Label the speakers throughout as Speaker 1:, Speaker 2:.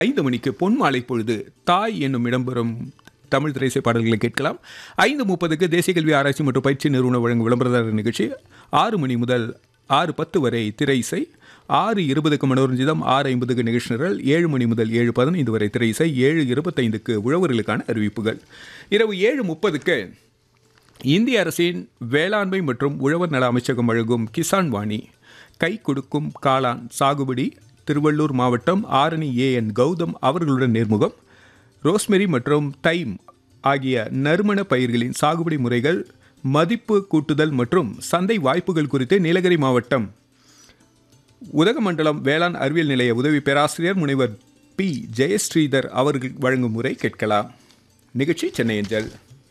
Speaker 1: ஐந்து மணிக்கு பொன்மாலை பொழுது தாய் என்னும் இடம்பெறும் தமிழ் திரைசை பாடல்களை கேட்கலாம் ஐந்து முப்பதுக்கு தேசிய கல்வி ஆராய்ச்சி மற்றும் பயிற்சி நிறுவனம் வழங்கும் விளம்பரதாரர் நிகழ்ச்சி ஆறு மணி முதல் ஆறு பத்து வரை திரை இசை ஆறு இருபதுக்கு மனோரஞ்சிதம் ஆறு ஐம்பதுக்கு நிகழ்ச்சி நிரல் ஏழு மணி முதல் ஏழு பதினைந்து வரை திரை இசை ஏழு இருபத்தைந்துக்கு உழவர்களுக்கான அறிவிப்புகள் இரவு ஏழு முப்பதுக்கு இந்திய அரசின் வேளாண்மை மற்றும் உழவர் நல அமைச்சகம் வழங்கும் கிசான் வாணி கை கொடுக்கும் காளான் சாகுபடி திருவள்ளூர் மாவட்டம் ஆரணி ஏ என் கௌதம் அவர்களுடன் நேர்முகம் ரோஸ்மெரி மற்றும் தைம் ஆகிய நறுமண பயிர்களின் சாகுபடி முறைகள் மதிப்பு கூட்டுதல் மற்றும் சந்தை வாய்ப்புகள் குறித்து நீலகிரி மாவட்டம் உதகமண்டலம் வேளாண் அறிவியல் நிலைய உதவி பேராசிரியர் முனைவர் பி ஜெயஸ்ரீதர் அவர்கள் வழங்கும் முறை கேட்கலாம் நிகழ்ச்சி சென்னை அஞ்சல்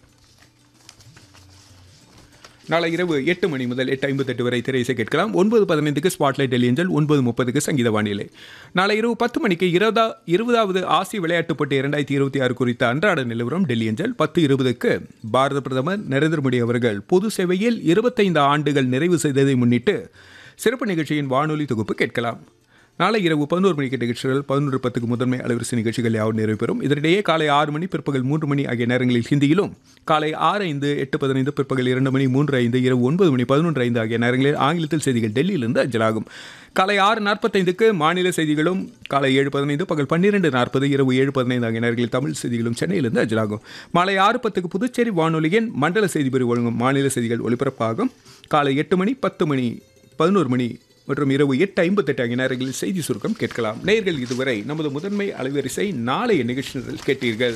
Speaker 1: நாளை இரவு எட்டு மணி முதல் எட்டு ஐம்பத்தெட்டு வரை திரை இசை கேட்கலாம் ஒன்பது பதினைந்துக்கு ஸ்பாட்லைட் டெலியஞ்சல் ஒன்பது முப்பதுக்கு சங்கீத வானிலை நாளை இரவு பத்து மணிக்கு இருபதா இருபதாவது ஆசிய விளையாட்டுப் போட்டி இரண்டாயிரத்தி இருபத்தி ஆறு குறித்த அன்றாட நிலவரம் டெல்லியஞ்சல் பத்து இருபதுக்கு பாரத பிரதமர் நரேந்திர மோடி அவர்கள் பொது சேவையில் இருபத்தைந்து ஆண்டுகள் நிறைவு செய்ததை முன்னிட்டு சிறப்பு நிகழ்ச்சியின் வானொலி தொகுப்பு கேட்கலாம் நாளை இரவு பதினோரு மணிக்கு நிகழ்ச்சிகள் பதினொன்று பத்துக்கு முதன்மை அலைவரிசை நிகழ்ச்சிகள் யாவும் நிறைவு பெறும் இதனிடையே காலை ஆறு மணி பிற்பகல் மூன்று மணி ஆகிய நேரங்களில் ஹிந்தியிலும் காலை ஆறு ஐந்து எட்டு பதினைந்து பிற்பகல் இரண்டு மணி மூன்று ஐந்து இரவு ஒன்பது மணி பதினொன்று ஐந்து ஆகிய நேரங்களில் ஆங்கிலத்தில் செய்திகள் டெல்லியிலிருந்து அஞ்சலாகும் காலை ஆறு நாற்பத்தைந்துக்கு மாநில செய்திகளும் காலை ஏழு பதினைந்து பகல் பன்னிரெண்டு நாற்பது இரவு ஏழு பதினைந்து ஆகிய நேரங்களில் தமிழ் செய்திகளும் சென்னையிலிருந்து அஞ்சலாகும் மாலை ஆறு பத்துக்கு புதுச்சேரி வானொலியின் மண்டல செய்தி பிரிவு வழங்கும் மாநில செய்திகள் ஒலிபரப்பாகும் காலை எட்டு மணி பத்து மணி பதினோரு மணி மற்றும் இரவு எட்டு ஐம்பத்தெட்டு ஆகிய நேரங்களில் செய்தி சுருக்கம் கேட்கலாம் நேர்கள் இதுவரை நமது முதன்மை அலைவரிசை நாளைய நிகழ்ச்சிகளில் கேட்டீர்கள்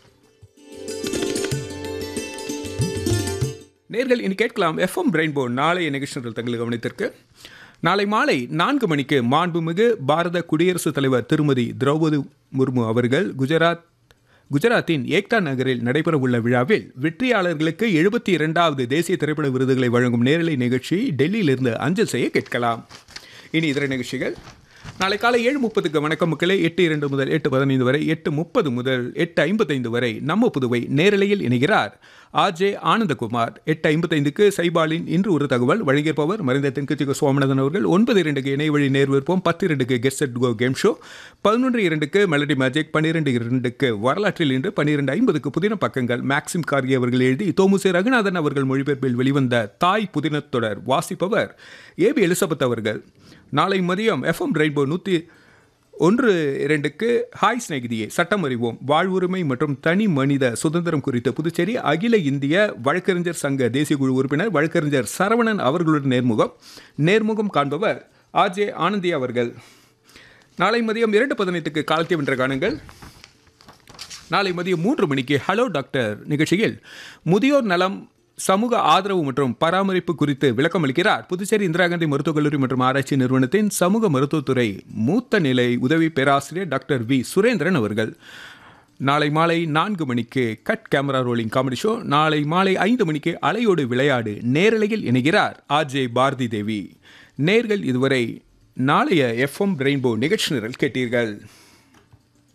Speaker 1: நேர்கள் இனி கேட்கலாம் எஃப்எம் ரெயின்போ நாளைய நிகழ்ச்சிகள் தங்கள் கவனத்திற்கு நாளை மாலை நான்கு மணிக்கு மாண்புமிகு பாரத குடியரசுத் தலைவர் திருமதி திரௌபதி முர்மு அவர்கள் குஜராத் குஜராத்தின் ஏக்தா நகரில் நடைபெறவுள்ள விழாவில் வெற்றியாளர்களுக்கு எழுபத்தி இரண்டாவது தேசிய திரைப்பட விருதுகளை வழங்கும் நேரலை நிகழ்ச்சி டெல்லியிலிருந்து அஞ்சல் செய்ய கேட்கலாம் இனி இதர நிகழ்ச்சிகள் நாளை காலை ஏழு முப்பதுக்கு வணக்கம் மக்களே எட்டு இரண்டு முதல் எட்டு பதினைந்து வரை எட்டு முப்பது முதல் எட்டு ஐம்பத்தைந்து வரை நம்ம புதுவை நேரலையில் இணைகிறார் ஆர்ஜே ஆனந்தகுமார் எட்டு ஐம்பத்தைந்துக்கு சைபாலின் இன்று ஒரு தகவல் வழங்கியிருப்பவர் மறைந்த தென்கட்சிக்கு சுவாமிநாதன் அவர்கள் ஒன்பது இரண்டுக்கு இணை வழி நேர்விற்போம் பத்து இரண்டுக்கு get set go game show பதினொன்று இரண்டுக்கு மெலடி மேஜிக் பன்னிரெண்டு இரண்டுக்கு வரலாற்றில் இன்று பன்னிரெண்டு ஐம்பதுக்கு புதின பக்கங்கள் மேக்சிம் கார்கி அவர்கள் எழுதி தோமுசே ரகுநாதன் அவர்கள் மொழிபெயர்ப்பில் வெளிவந்த தாய் புதினத் தொடர் வாசிப்பவர் ஏபி எலிசபெத் அவர்கள் நாளை மதியம் எஃப்எம் ரெயின்போ நூற்றி ஒன்று இரண்டுக்கு ஹாய் ஸ்நேகிதியே சட்டம் அறிவோம் வாழ்வுரிமை மற்றும் தனி மனித சுதந்திரம் குறித்த புதுச்சேரி அகில இந்திய வழக்கறிஞர் சங்க தேசிய குழு உறுப்பினர் வழக்கறிஞர் சரவணன் அவர்களுடன் நேர்முகம் நேர்முகம் காண்பவர் ஆர்ஜே ஆனந்தி அவர்கள் நாளை மதியம் இரண்டு பதினைந்துக்கு காலத்தை வென்ற காணுங்கள் நாளை மதியம் மூன்று மணிக்கு ஹலோ டாக்டர் நிகழ்ச்சியில் முதியோர் நலம் சமூக ஆதரவு மற்றும் பராமரிப்பு குறித்து விளக்கம் அளிக்கிறார் புதுச்சேரி இந்திரா காந்தி மருத்துவக் கல்லூரி மற்றும் ஆராய்ச்சி நிறுவனத்தின் சமூக மருத்துவத்துறை மூத்த நிலை உதவி பேராசிரியர் டாக்டர் வி சுரேந்திரன் அவர்கள் நாளை மாலை நான்கு மணிக்கு cut camera rolling comedy show நாளை மாலை ஐந்து மணிக்கு அலையோடு விளையாடு நேரலையில் இணைகிறார் ஆர்ஜே பாரதி தேவி நேர்கள் இதுவரை நாளைய எஃப்எம் ரெயின்போ நிகழ்ச்சி நிரல் கேட்டீர்கள்